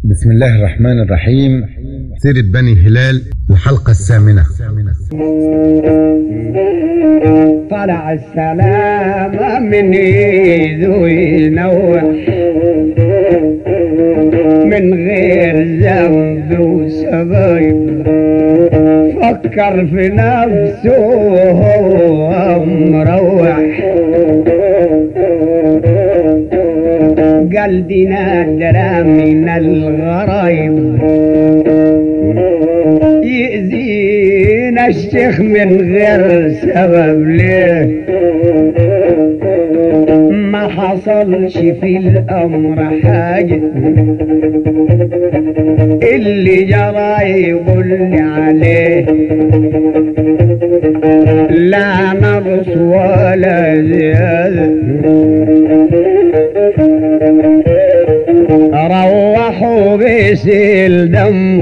بسم الله الرحمن الرحيم سيرة بني هلال الحلقة الثامنة طلع السلام من ايده ينوح من غير ذنب وسبايب فكر في نفسه وهو مروح قال دي نادرة من الغرايب يأذينا الشيخ من غير سبب ليه ما حصلش في الأمر حاجة اللي جرى يقولني عليه لا نقص ولا زيادة روحوا بسيل دم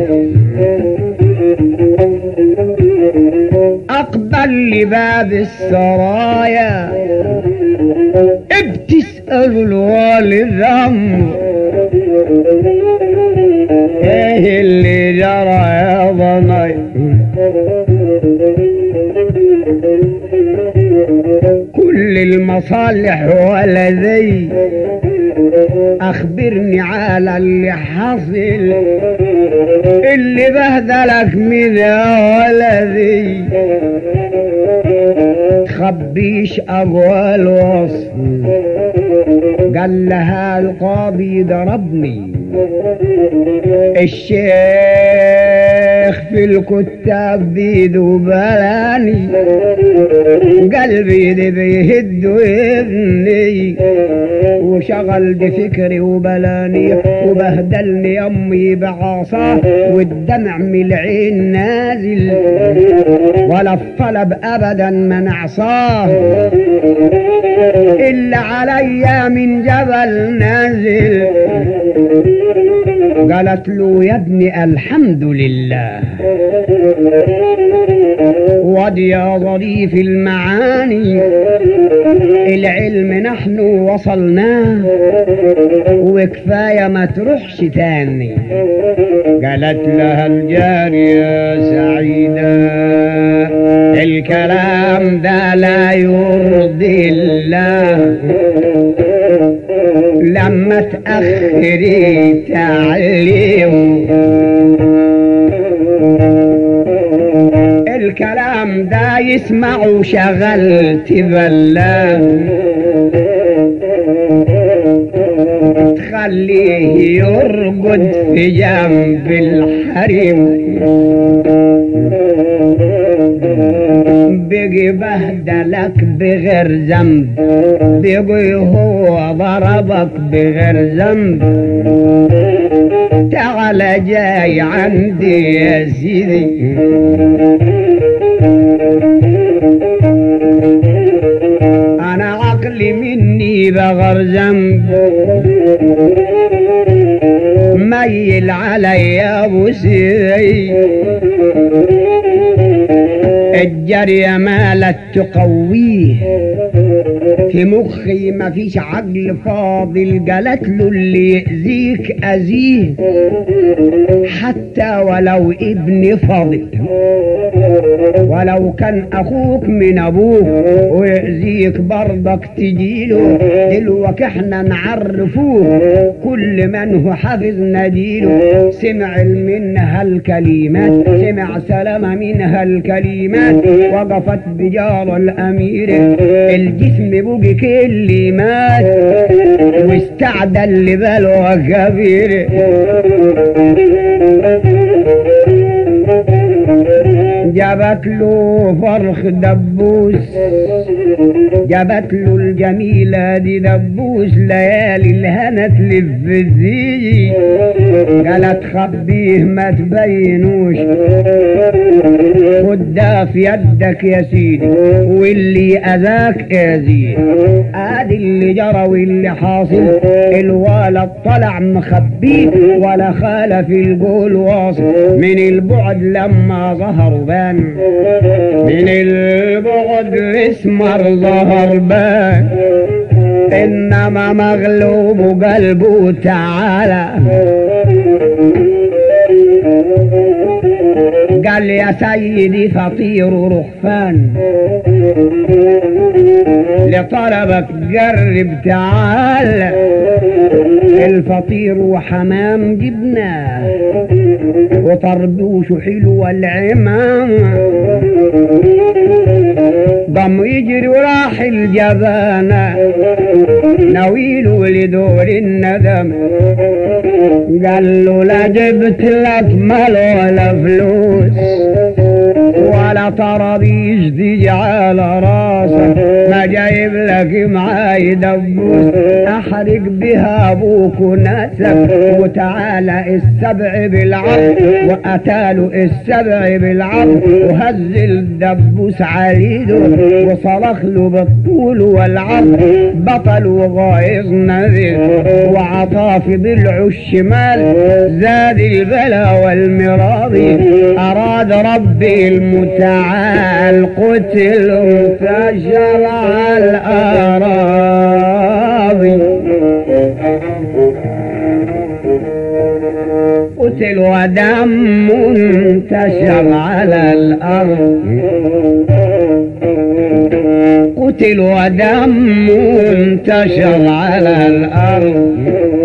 أقبل لباب السرايا بتسأل الوالد عمه ايه اللي جرى يا ضناي كل المصالح ولا ذي اخبرني على اللي حصل اللي بهدلك من يا ولدي تخبيش اقوال وصف قال لها القاضي ضربني الشيخ في الكتاب بيده بلاني قلبي دي بيهد ابني وشغل دي فكري وبلاني وبهدلني امي بعصاه والدمع من العين نازل ولا الطلب ابدا ما نعصاه الا عليا من جبل نازل قالت له يا ابني الحمد لله ودي يا ظريف المعاني العلم نحن وصلناه وكفاية ما تروحش تاني قالت لها الجارية سعيدة الكلام ده لا يرضي الله لما تأخري تعليم الكلام ده يسمع وشغلت بلاه تخليه يرقد في جنب الحريم بيجي بهدلك بغير ذنب بيجي هو ضربك بغير ذنب تعال جاي عندي يا سيدي انا عقلي مني بغير ذنب ميل علي يا ابو سيدي الجري مالت تقويه في مخي ما فيش عقل فاضل قالت له اللي يأذيك أذيه حتى ولو ابن فاضل ولو كان أخوك من أبوك ويأذيك برضك تجيله دلوك احنا نعرفوه كل من هو حافظ نديله سمع منها الكلمات سمع سلام منها الكلمات وقفت بجار الأمير الجسم بوجي كلمات واستعدى اللي باله كبير جابت له فرخ دبوس جابت له الجميلة دي دبوس ليالي الهنا تلف الزيجي قالت خبيه ما تبينوش خدها في يدك يا سيدي واللي اذاك اذيه ادي اللي جرى واللي حاصل الولد طلع مخبيه ولا خالف القول واصل من البعد لما ظهر بان من البعد اسمر ظهر بان انما مغلوب قلبه تعالى قال لي يا سيدي فطير رخفان لطلبك جرب تعال الفطير وحمام جبناه وطربوش حلو العمام ضم يجري وراح الجبانة نويل لدور الندم قال له لا جبت لك مال ولا فلوس ولا طرابيش تيجي على راسك ما جايب لك معاي دبوس احرق بها ابوك وناسك وتعالى السبع بالعرض واتاله السبع بالعرض وهز الدبوس عريده وصرخ له بالطول والعرض بطل وغايظ نذير وعطاه في ضلعه الشمال زاد البلا والمراضي اراد ربي المتعال قتل انتشر على الاراضي قتل ودم انتشر على الارض قتل ودم انتشر على الارض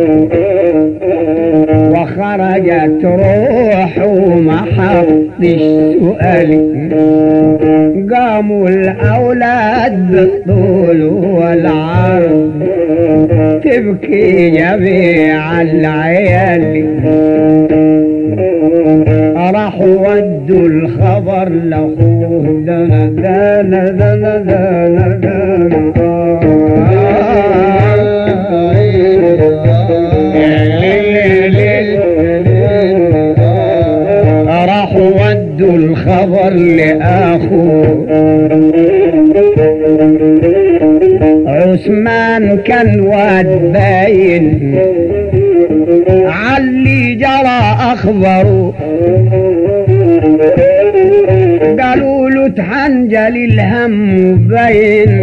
وخرجت روح وما حطش سؤالي قاموا الاولاد بالطول والعرض تبكي جميع العيال راحوا ودوا الخبر لاخوه دنا دنا دنا دنا دنا راحوا ودوا الخبر لاخوه عثمان كان واد باين علي جرى اخبره قالوا له اتحنجل الهم وبين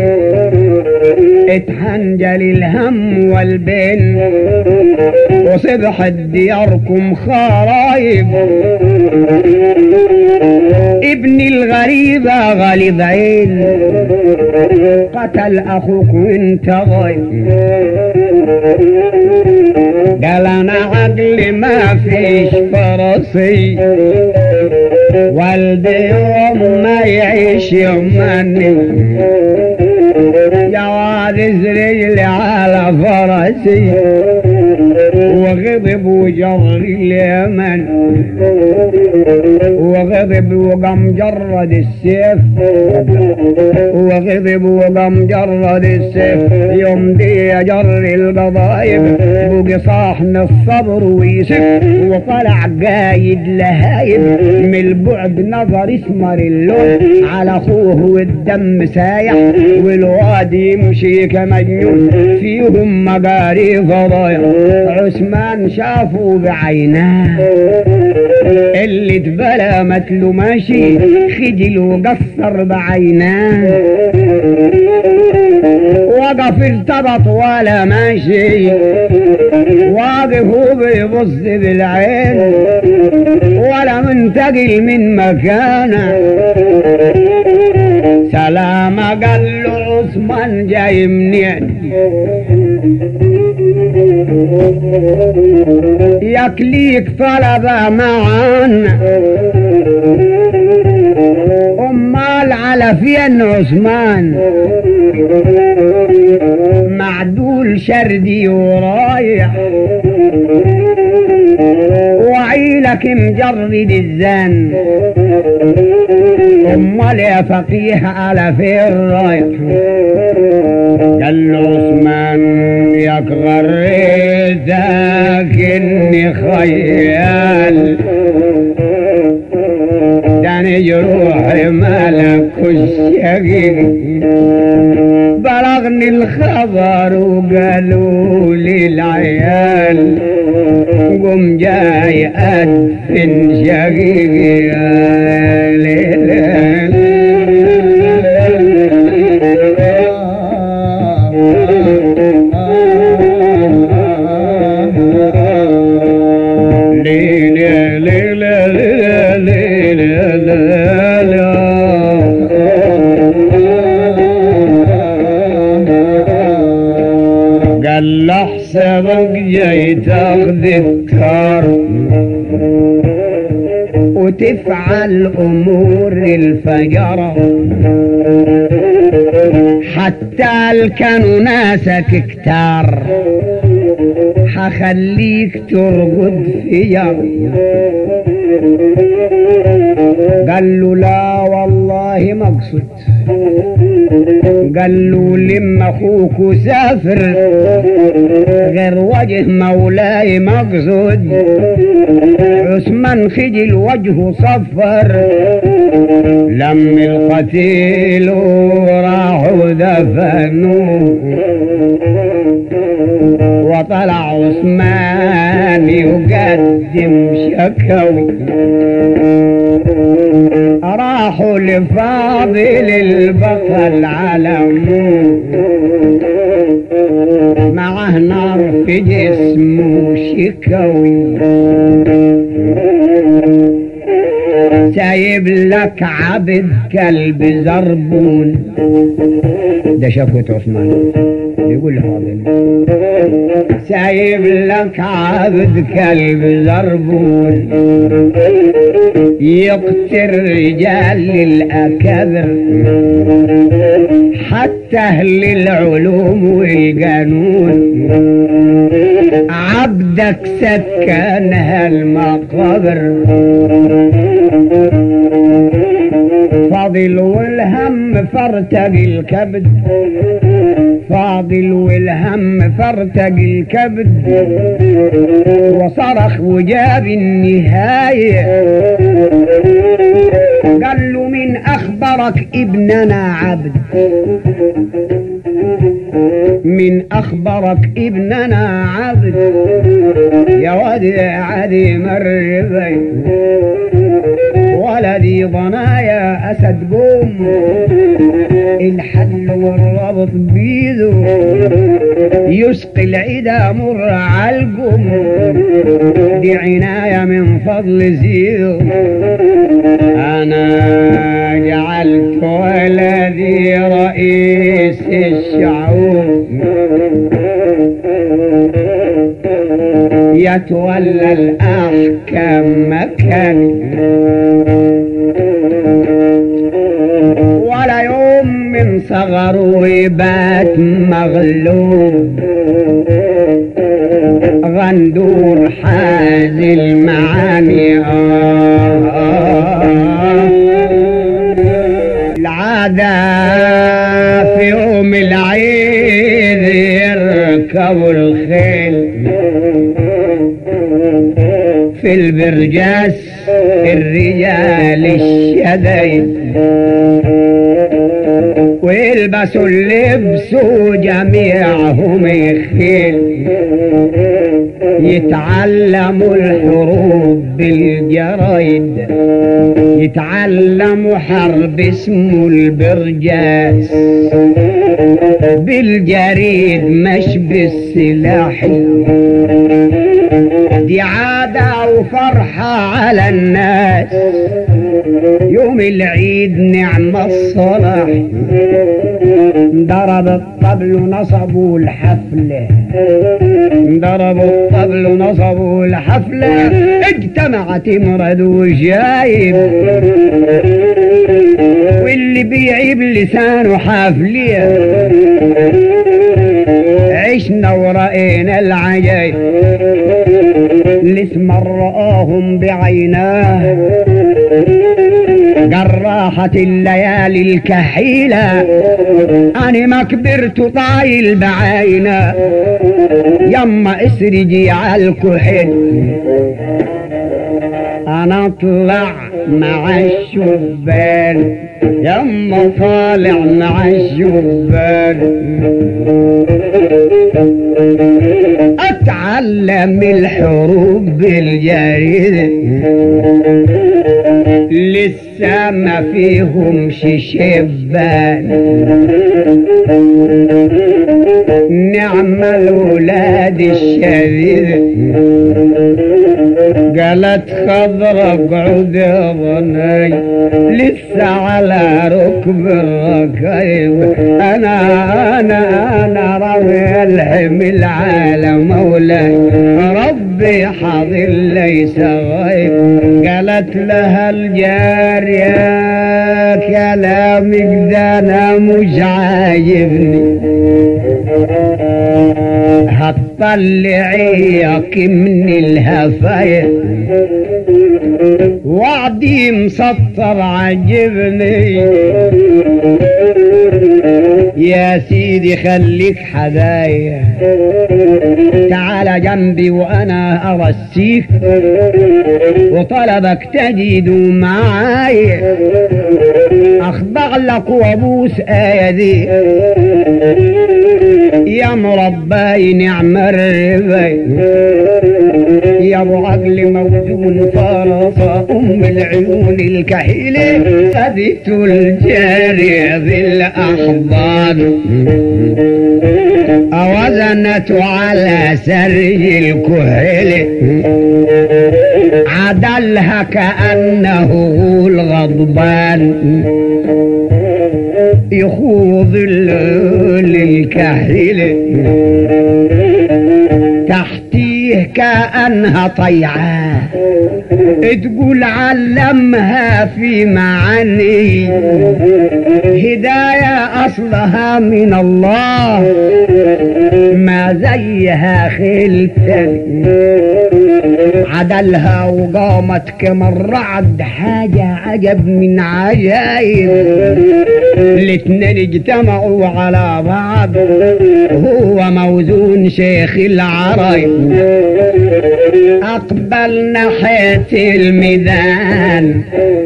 اتحنجل الهم والبين وصبحت دياركم خرايب ابن الغريبة غالب عين قتل اخوك وانت غايب قال انا عقلي ما فيش فرصي والدي يوم ما يعيش يوماني جواد رجلي على فرسي وغضب وجر اليمن وغضب وقام جرد السيف وغضب وقام جرد السيف يوم دي جر القضايب بقي صاحن الصبر ويسف وطلع قايد لهايب من البعد نظر اسمر اللون على اخوه والدم سايح والواد يمشي كمجنون فيهم مقاري فضايح عثمان شافوا بعيناه اللي اتبلى متلو ماشي خجل وقصر بعيناه وقف ارتبط ولا ماشي واقف وبيبص بالعين ولا منتقل من مكانه سلامة قال له عثمان جاي منين يكليك طلبة معانا امال على فين عثمان معدول شردي ورايح وعيلك مجرد الزن امال يا فقيه على فين رايح قال له عثمان ياك غريتك اني خيال داني جروحي مالك الشقيق بلغني الخبر وقالوا لي العيال قم جاي ادفن شقيقي يا ليل ليل ليل ليل ليل تختار وتفعل امور الفجرة حتى ال كانوا ناسك كتار حخليك ترقد في جر قال له لا والله مقصد قال له لما اخوك سافر غير وجه مولاي مقصود عثمان خجل وجهه صفر لم القتيل راحوا دفنوه وطلع عثمان يقدم شكوي راحوا لفاضل البطل علموه معه نار في جسمه شكوي سايب لك عبد كلب زربون ده شكوة عثمان بيقول فاضل سايب لك عبد كلب زربون يقتل رجال الأكابر حتى أهل العلوم والقانون عبدك سكنها المقابر فاضل والهم فرتق الكبد فاضل والهم فرتق الكبد وصرخ وجاب النهاية قال له من أخبرك ابننا عبد من أخبرك ابننا عبد يا ودي عدي مر بين ولدي ضنايا أسد قوم الحل والربط بيده يسقي العدا مر عالقم دي عناية من فضل زيده أنا جعلت ولدي رئيس الشعوب يتولى الأحكام مكاني ولا يوم من صغره يبات مغلوب غندور حاز المعاني آه آه العادة في يوم العيد يركبوا الخيل في البرجاس الرجال الشديد ويلبسوا اللبس وجميعهم يخيل يتعلموا الحروب بالجرايد يتعلموا حرب اسمه البرجاس بالجريد مش بالسلاح دي عادة وفرحة على الناس يوم العيد نعم الصلاح ضرب الطبل نصبوا الحفلة ضربوا الطبل نصبوا الحفلة اجتمعت مرد وجايب واللي بيعيب لسانه حافلية عشنا ورأينا العجايب لثم رآهم بعيناه جراحة الليالي الكحيلة أنا ما كبرت طايل بعينه يما اسرجي عالكحل انا اطلع مع الشبان يما طالع مع الشبان اتعلم الحروب بالجريدة لسه ما فيهمش شبان نعم الولاد الشديد قالت خضرك عذرني لسه على ركب الركيب انا انا انا راوي الحمل على مولاي ربي حاضر ليس غيب قالت لها الجارية كلامك ده انا مش عاجبني هتطلعيك من الهفاية وعدي مسطر عجبني يا سيدي خليك حدايا تعال جنبي وانا ارسيك وطلبك تجد معايا اخضع لك وابوس ايدي يا مرباي نعم الرباي يا ابو عقل موزون فرصة ام العيون الكحيلة سدت الجاري ذي الاحضان وزنت على سرج الكهل عدلها كأنه الغضبان يخوض للكحل تحتيه كأنها طيعة تقول علمها في معاني هداية أصلها من الله ما زيها خلتني عدلها وقامت كما الرعد حاجة عجب من عجائب الاتنين اجتمعوا على بعض هو موزون شيخ العرب أقبل ناحية الميدان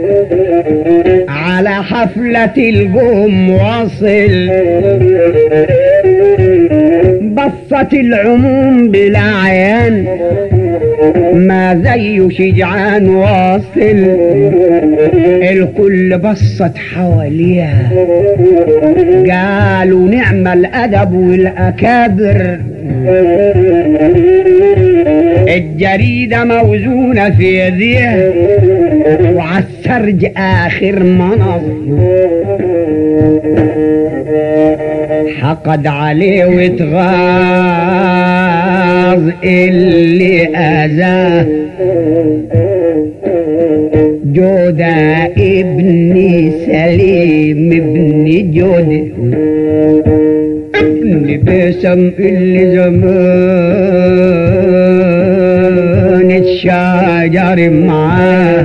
على حفلة القوم واصل بصت العموم بلا عيان ما زي شجعان واصل الكل بصت حواليها قالوا نعم الأدب والأكابر الجريدة موزونة في يديه وعالسرج آخر منظر حقد عليه واتغاظ اللي أذاه جودة ابني سليم ابني جودة ابني بسم اللي زمان الشجر معاه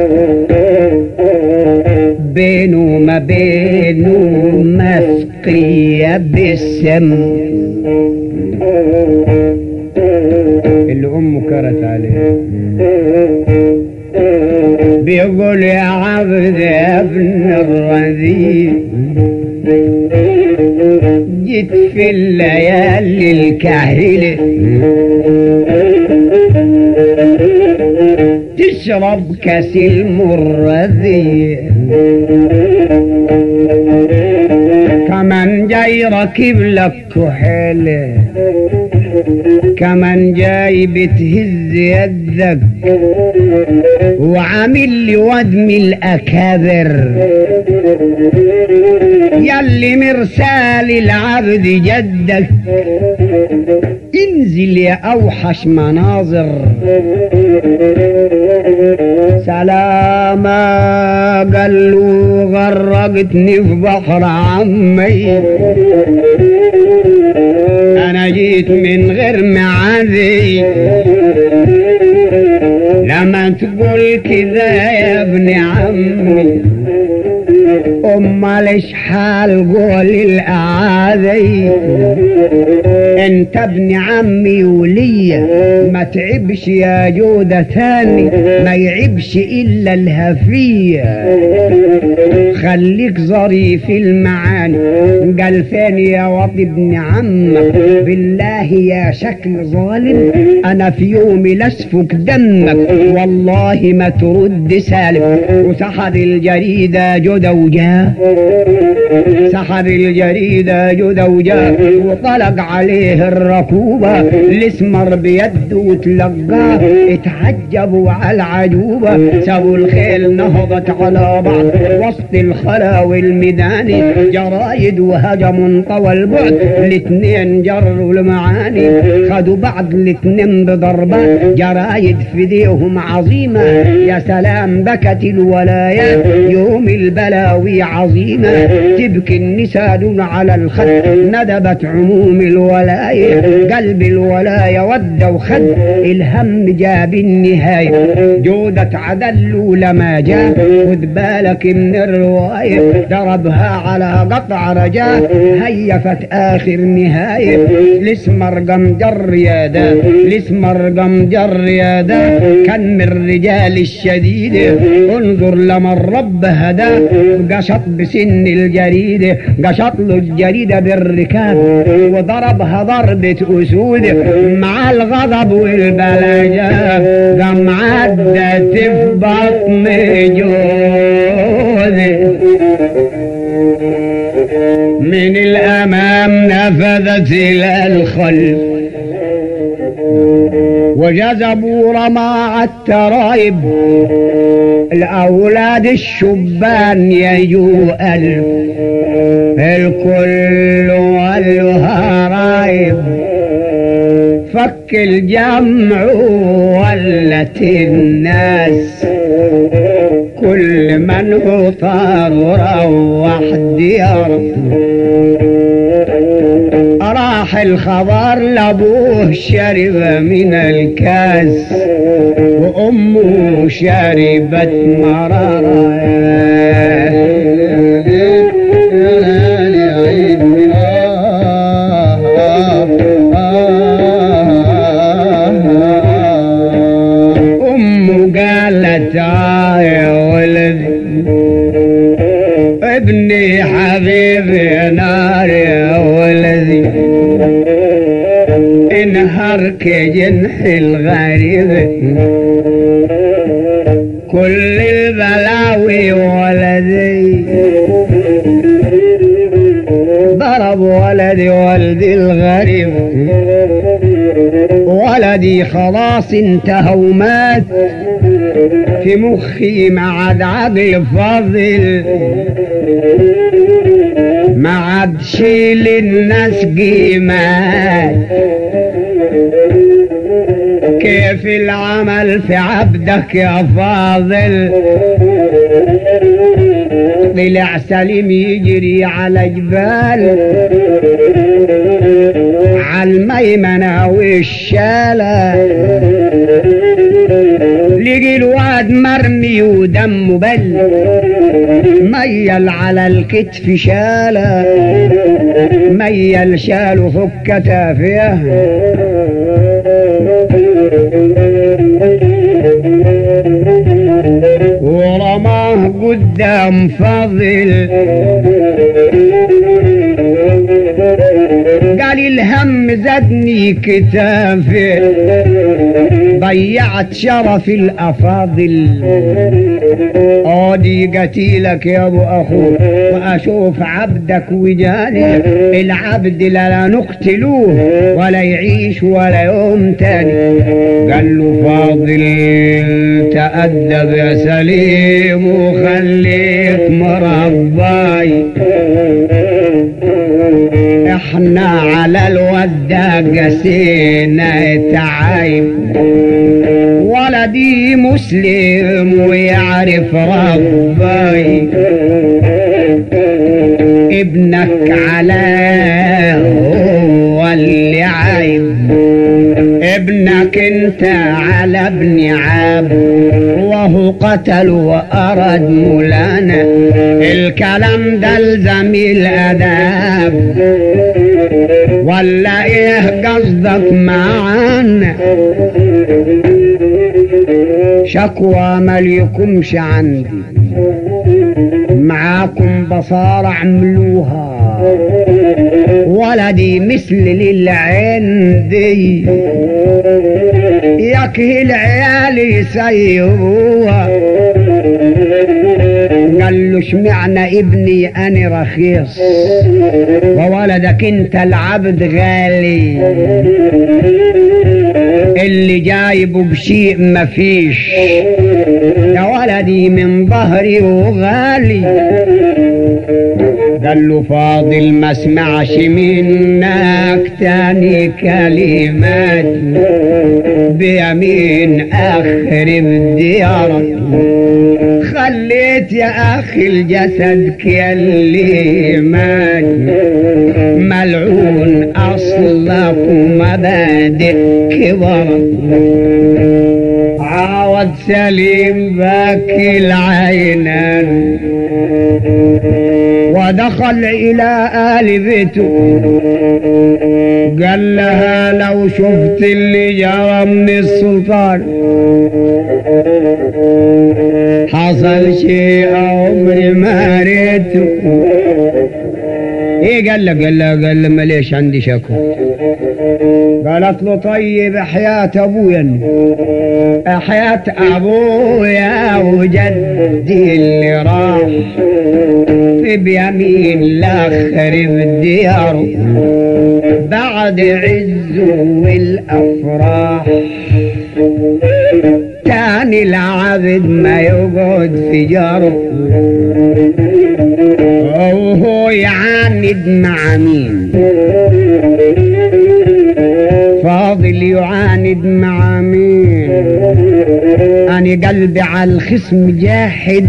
بينه ما بينه مسقية بالسم اللي أمه كرت عليه بيقول يا عبد يا ابن الرذيل جيت في الليالي الكاهلة تشرب كاس المرذي كمان جاي راكب لك كحيلة كمان جاي بتهز يدك وعامل لي ودم الأكابر ياللي مرسال العبد جدك انزل يا أوحش مناظر سلاما قال له غرقتني في بحر عمي انا جيت من غير معاذي لما تقول كذا يا ابن عمي امال ايش حال قول الاعاذي انت ابن عمي وليا ما تعبش يا جودة ثاني ما يعبش الا الهفية خليك ظريف المعاني قال فين يا وطي ابن عمك بالله يا شكل ظالم انا في يومي لاسفك دمك والله ما ترد سالم وسحب الجريدة جودة وجاب الولاية سحب الجريدة جدى وجاء وطلق عليه الركوبة الاسمر بيده وتلقاه اتعجبوا على العجوبة سابوا الخيل نهضت على بعض وسط الخلا والميدان جرايد وهجموا انطوى البعد الاتنين جروا المعاني خدوا بعض الاتنين بضربات جرايد في ايديهم عظيمة يا سلام بكت الولايات يوم البلاوي عظيمة تبكي النساء دون على الخد ندبت عموم الولاية قلب الولاية ود وخد الهم جاب النهاية جودة عدل لما جاء خد بالك من الرواية ضربها على قطع رجاء هيفت آخر نهاية الاسمر قمجر يا ده الاسمر قمجر يا ده كان من الرجال الشديد انظر لما الرب هدى قشط بسن الجريدة قشط له الجريدة بالركاب وضربها ضربة أسود مع الغضب والبلجة قام عدت في بطن جوزي من الأمام نفذت إلى الخلف وجذبوا رماع الترايب الأولاد الشبان يجوا ألف الكل والها رايب فك الجمع ولت الناس كل من هو طار روح دياره راح الخبر لابوه شرب من الكاس وامه شربت مرارة امه قالت آه يا ولدي ابني حبيبي نار يا ولدي انهرك جنح الغريب كل البلاوي ولدي ضرب ولدي ولدي الغريب ولدي خلاص انتهى ومات في مخي ما عاد عقل فاضل ما عاد شيل الناس قيمات كيف العمل في عبدك يا فاضل طلع سليم يجري على جبال عالميمنة والشالة لقي الواد مرمي ودمه بل ميل على الكتف شالة ميل شاله فك كتافيه ورماه قدام فضل قال الهم زدني كتافي ضيعت شرف الافاضل ادي قتيلك يا ابو اخو واشوف عبدك وجاني العبد لا نقتلوه ولا يعيش ولا يوم تاني قال له فاضل تأدب يا سليم وخليك مرباي احنا على الودة قسينا تعايب ولدي مسلم ويعرف ربي ابنك على هو اللي عايب ابنك انت على ابن عاب وهو قتل وارد مولانا الكلام ده لزم الاداب ولا ايه قصدك معانا شكوى مليكمش عندي معاكم بصارة عملوها ولدي مثل للعين دي يكهي العيال يسيروها قال له اشمعنى ابني انا رخيص وولدك انت العبد غالي اللي جايبه بشيء مفيش يا ولدي من ظهري وغالي قال له فاضل ما اسمعش منك تاني كلمات بيمين اخرب ديارك خليت يا اخي الجسد كلمات ملعون اصلك ومبادئ كبرك عاود سليم باكي العينان ودخل إلى آل بيته قال لها لو شفت اللي جرى من السلطان حصل شيء عمري ما ريته ايه قال له قال له قال له ماليش عندي شكوى قالت له طيب حياة ابويا حياة ابويا وجدي اللي راح في بيمين لا خرب دياره بعد عزه والافراح تاني العبد ما يقعد في جاره وهو يعاند مع مين فاضل يعاند مع مين أنا قلبي على الخصم جاحد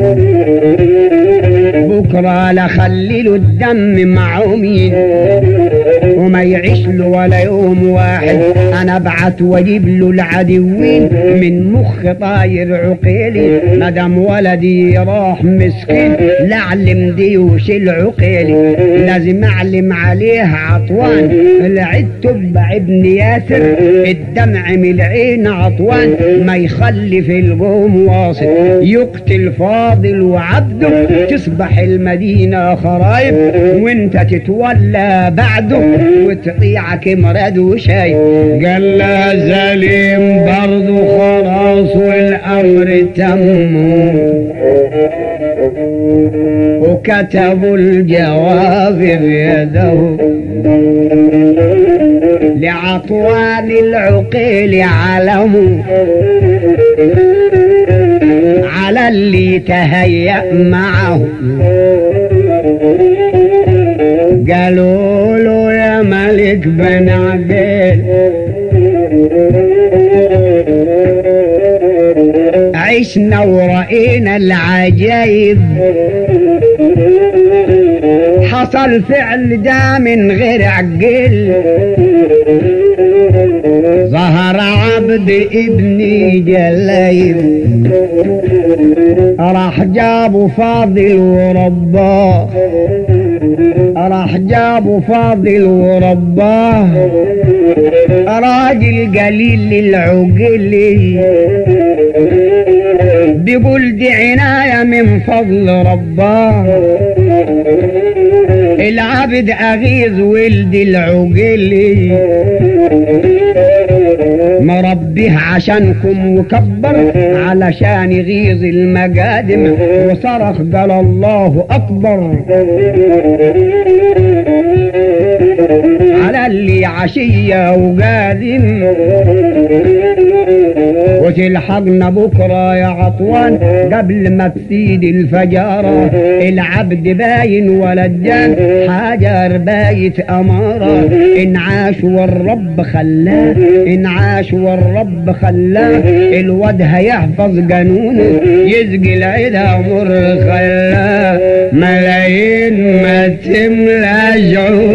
بكرة لخلي له الدم مع مين وما يعيش له ولا يوم واحد أنا ابعت واجيب له العدوين من مخ طاير عقيلي مدام ولدي راح مسكين لعلم ديوش العقيلي لازم اعلم عليه عطوان العد تبع ابن ياسر الدمع من العين عطوان ما يخلي في القوم واصل يقتل فاضل وعبده تصبح المدينة خرايب وانت تتولى بعده وتطيعك مراد وشاي قال لا زليم برضو خلاص والامر تم وكتبوا الجواب بيده لعطوان العقيل علموا على اللي تهيأ معه قالوا له يا ملك بن عقيل عشنا ورأينا العجايب حصل فعل ده من غير عقل ظهر عبد ابني جلايب راح جابوا فاضل ورباه راح جابوا فاضل ورباه راجل قليل العقل بيقول دي عناية من فضل رباه العبد أغيظ ولد العقل مربيه عشانكم وكبر علشان يغيظ المقادم وصرخ قال الله أكبر على اللي عشية وقادم وتلحقنا بكرة يا عطوان قبل ما تسيد الفجارة العبد باين ولدان حجر بايت أمارة إن عاش والرب خلاه إن عاش والرب خلاه الواد هيحفظ قانونه يسقي العدا مر خلاه ملايين ما تملاش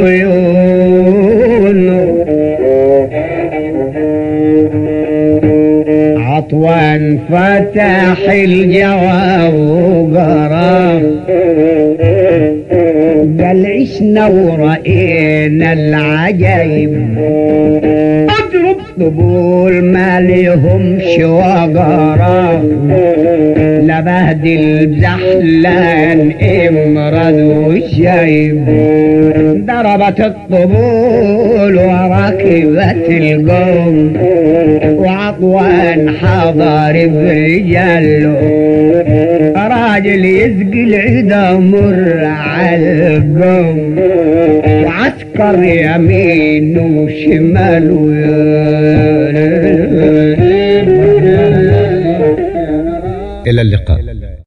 عيونه عطوان فتح الجواب وقرا قال عشنا ورأينا العجايب اضرب طبول ما لهمش وقرا لا بهدل بزحلان امرض وشايب ضربت الطبول وركبت القوم وعطوان حضر برجاله يا راجل يسقي العدا مر على القوم وعسكر يمين وشمال إلى اللقاء